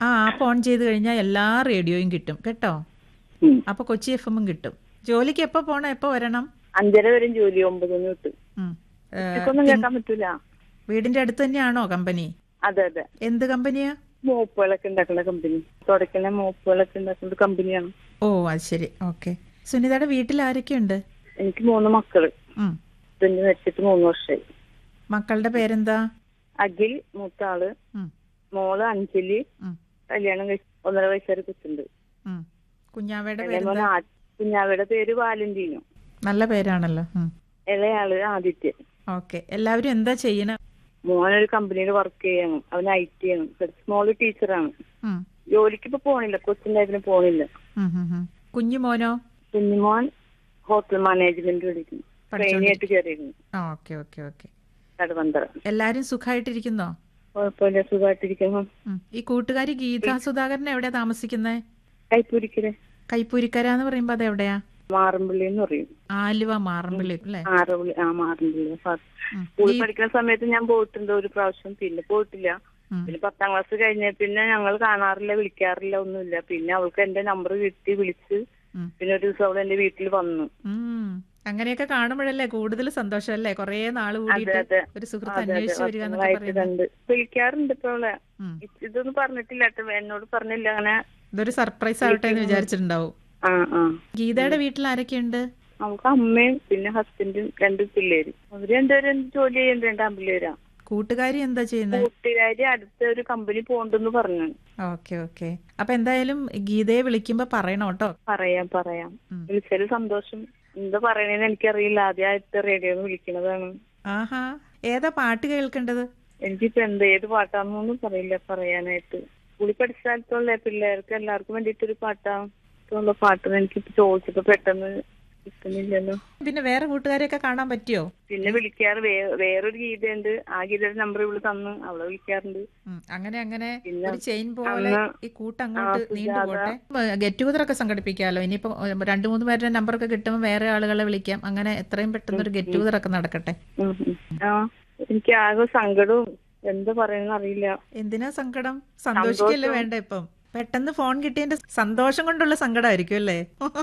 ആ app on ചെയ്ത് കഴിഞ്ഞാൽ എല്ലാ റേഡിയോയും കിട്ടും കേട്ടോ ഉം. അപ്പൊ കൊച്ചി എഫ് എമ്മും കിട്ടും ജോലിക്ക് എപ്പോ പോണം എപ്പോ വരണം അഞ്ചര വരെയും ജോലി ഒമ്പത് മണി തൊട്ട് ഉം. ഏ, ഇപ്പൊന്നും കേൾക്കാൻ പറ്റൂല വീടിന്റെ അടുത്ത് തന്നെയാണോ കമ്പനി അതെ അതെ എന്ത് കമ്പനിയാ മോപ്പുകളൊക്കെ ഉണ്ടാക്കുന്ന കമ്പനി തുടക്കുന്ന മോപ്പുകളൊക്കെ ഉണ്ടാക്കുന്ന കമ്പനിയാണ് ഓ അത് ശരി ഓക്കെ സുനിതയുടെ വീട്ടിൽ ആരൊക്കെയുണ്ട് എനിക്ക് മൂന്ന് മക്കള് ഉം. ഹസ്ബൻഡ് മരിച്ചിട്ട് മൂന്ന് വർഷമായി മക്കളുടെ പേരെന്താ അഖിൽ മൂത്ത ആള് ഉം. മോള് അഞ്ജലി ഉം. കല്യാണം കഴിച്ച് ഒന്നര വയസ്സുവരെ കുത്തുണ്ട് ഉം. കുഞ്ഞാവയുടെ ഇളയ മോന് പേരെന്താ ആ- കുഞ്ഞാവയുടെ പേര് വാലന്റീനു നല്ല പേരാണല്ലോ ഉം. ഇളയാള് ആദിത്യൻ ഓക്കെ എല്ലാവരും എന്താ ചെയ്യണ മോനൊരു കമ്പനിയിൽ വർക്ക് ചെയ്യാണ് അവൻ ഐ ടി ആണ് മോള് ടീച്ചറാണ് ഉം. ജോലിക്ക് ഇപ്പൊ പോണില്ല കൊച്ചിൻ്റെ പോണില്ല ഉം, ഉം, ഉം. കുഞ്ഞു മോനോ കുഞ്ഞുമോൻ ഹോട്ടൽ മാനേജ്മെന്റ് പഠിക്കുന്നു ട്രെയിനിയായിട്ട് കയറിയിരുന്നു ആ ഓക്കെ ഓക്കെ ഓക്കെ കടവന്തറ എല്ലാരും സുഖമായിട്ടിരിക്കുന്നോ കുഴപ്പമില്ല സുഖമായിട്ടിരിക്കുന്നു ഉം. ഈ കൂട്ടുകാരി ഗീതാ സുധാകരൻ എവിടെയാ താമസിക്കുന്നേ കൈപ്പൂരിക്കരെ കൈപ്പൂരിക്കര എന്ന് പറയുമ്പോ അത് എവിടെയാ മാറമ്പള്ളി എന്ന് പറയും ആലുവ മാറമ്പിള്ളി അല്ലേ ആറവിളി ആ മാറമ്പള്ളി ഉം. സ്കൂളിൽ പഠിക്കുന്ന സമയത്ത് ഞാൻ പോയിട്ടുണ്ട് ഒരു പ്രാവശ്യം പിന്നെ പോയിട്ടില്ല ഉം. പിന്നെ പത്താം ക്ലാസ് കഴിഞ്ഞ പിന്നെ ഞങ്ങൾ കാണാറില്ല വിളിക്കാറില്ല ഒന്നുമില്ല പിന്നെ അവൾക്ക് എന്റെ നമ്പർ കിട്ടി വിളിച്ച് ഉം. പിന്നെ ഒരു ദിവസം അവൾ എന്റെ വീട്ടിൽ വന്നു ഉം. അങ്ങനെയൊക്കെ കാണുമ്പോഴല്ലേ കൂടുതൽ സന്തോഷം അല്ലേ കൊറേ നാള് അതെ കൂടിയിട്ട് അതെ ഒരു സുഹൃത്ത് അതെ അതെ അന്വേഷിച്ചു വരിക എന്നൊക്കെ വർഷങ്ങളായിട്ട് പറയുന്നത് കണ്ട് വിളിക്കാറുണ്ട് ഇപ്പൊ അവളെ ഉം. ഇത് ഇതൊന്നും പറഞ്ഞിട്ടില്ല കേട്ടോ എന്നോട് പറഞ്ഞില്ല അങ്ങനെ ഇതൊരു സർപ്രൈസ് ആവട്ടെ എന്ന് വിചാരിച്ചിട്ടുണ്ടാവും ആ ആ ഗീതയുടെ വീട്ടിൽ ആരൊക്കെയുണ്ട് അവൾക്ക് അമ്മയും പിന്നെ ഹസ്ബൻഡും രണ്ട് പിള്ളേരും അവര് രണ്ടുപേരും ജോലി ചെയ്യുന്നുണ്ട് രണ്ടാം പിള്ളേരാ കൂട്ടുകാരി എന്താ ചെയ്യുന്നത് കൂട്ടുകാരി അടുത്ത ഒരു കമ്പനി പോണ്ടെന്ന് പറഞ്ഞു ഓക്കെ ഓക്കെ അപ്പൊ എന്തായാലും ഗീതയെ വിളിക്കുമ്പോ പറയണം കേട്ടോ പറയാം പറയാം ഉം. വിളിച്ചാല് സന്തോഷം എന്താ പറയണേന്ന് എനിക്കറിയില്ല ആദ്യമായിട്ട് റേഡിയോ വിളിക്കണതാണ് ആഹാ ഏതാ പാട്ട് കേൾക്കേണ്ടത് എനിക്കിപ്പോ എന്ത് ഏത് പാട്ടാണെന്നൊന്നും പറയില്ല പറയാനായിട്ട് സ്കൂളിൽ പഠിച്ച കാലത്തുള്ള പിള്ളേർക്ക് എല്ലാവർക്കും വേണ്ടിയിട്ടൊരു പാട്ടാ ഉള്ള പാട്ട് എനിക്കിപ്പോ ചോദിച്ചപ്പോ പെട്ടെന്ന് കിട്ടുന്നില്ലല്ലോ പിന്നെ വേറെ കൂട്ടുകാരെയൊക്കെ കാണാൻ പറ്റിയോ പിന്നെ വിളിക്കാറ് വേ- വേറൊരു ഗീതയുണ്ട് ആ ഗീതയുടെ നമ്പർ ഇവള് തന്നു അവളെ വിളിക്കാറുണ്ട് ഉം, അങ്ങനെ അങ്ങനെ പിന്നെ ഒരു ചെയിൻ പോലെ അന്ന് ഈ കൂട്ടങ്ങോട്ട് ആ, നീണ്ടു സുജാത. പോട്ടെ ഗെറ്റ് ടുഗദർ ഒക്കെ സംഘടിപ്പിക്കാമല്ലോ ഇനിയിപ്പോ ഏഹ്, രണ്ടു മൂന്ന് പേരുടെ നമ്പറൊക്കെ കിട്ടുമ്പോൾ വേറെ ആളുകളെ വിളിക്കാം അങ്ങനെ എത്രയും പെട്ടെന്ന് ഒരു ഗെറ്റ് ടുഗദർ ഒക്കെ നടക്കട്ടെ ഉം ഉം. ആ എനിക്ക് ആകെ സങ്കടവും എന്താ പറയുന്ന അറിയില്ല എന്തിനാ സങ്കടം സന്തോഷിക്കല്ലേ വേണ്ട ഇപ്പം പെട്ടെന്ന് ഫോൺ കിട്ടിയതിന്റെ സന്തോഷം കൊണ്ടുള്ള സങ്കടമായിരിക്കും അല്ലേ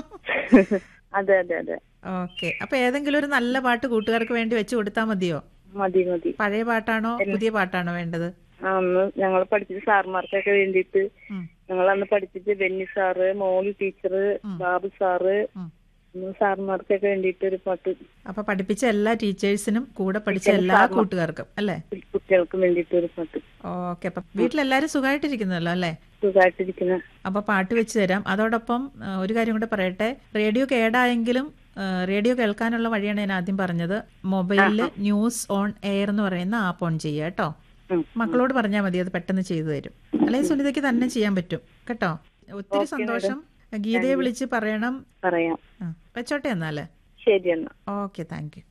അതെ അതെ അതെ ഓക്കെ അപ്പൊ ഏതെങ്കിലും ഒരു നല്ല പാട്ട് കൂട്ടുകാർക്ക് വേണ്ടി വെച്ച് കൊടുത്താൽ മതിയോ മതി മതി പഴയ പാട്ടാണോ പുതിയ പാട്ടാണോ വേണ്ടത് ആ, അന്ന് ഞങ്ങൾ പഠിപ്പിച്ച സാർമാർക്കൊക്കെ വേണ്ടിയിട്ട് ഉം, ഞങ്ങൾ അന്ന് പഠിപ്പിച്ച Benny sir Molly teacher Babu sir ഉം. അന്ന് സാർമാർക്കൊക്കെ വേണ്ടിയിട്ട് ഒരു പാട്ട് അപ്പൊ പഠിപ്പിച്ച എല്ലാ ടീച്ചേഴ്സിനും കൂടെ പഠിച്ച എല്ലാ കൂട്ടുകാർക്കും അല്ലേ കുട്ടികൾക്ക് വേണ്ടിയിട്ട് ഒരു പാട്ട് ഓക്കെ അപ്പൊ വീട്ടിലെല്ലാരും സുഖമായിട്ടിരിക്കുന്നല്ലോ അല്ലേ സുഖമായിട്ടിരിക്കുന്ന അപ്പോൾ പാട്ട് വെച്ച് തരാം അതോടൊപ്പം ആ, ഒരു കാര്യം കൂടെ പറയട്ടെ റേഡിയോ കേടായെങ്കിലും ആ, റേഡിയോ കേൾക്കാനുള്ള വഴിയാണ് ഞാൻ ആദ്യം പറഞ്ഞത് മൊബൈലിൽ ന്യൂസ് ഓൺ എയർ എന്ന് പറയുന്ന ആപ്പ് ഓൺ ചെയ്യുക കേട്ടോ ഉം. മക്കളോട് പറഞ്ഞാൽ മതി അത് പെട്ടെന്ന് ചെയ്തു തരും അല്ലെങ്കിൽ സുനിതയ്ക്ക് തന്നെ ചെയ്യാൻ പറ്റും കേട്ടോ ഒത്തിരി സന്തോഷം ഗീതയെ വിളിച്ച് പറയണം പറയാം ആ, വെച്ചോട്ടെ എന്നാല് ശരി എന്നാ ഓക്കെ താങ്ക് യു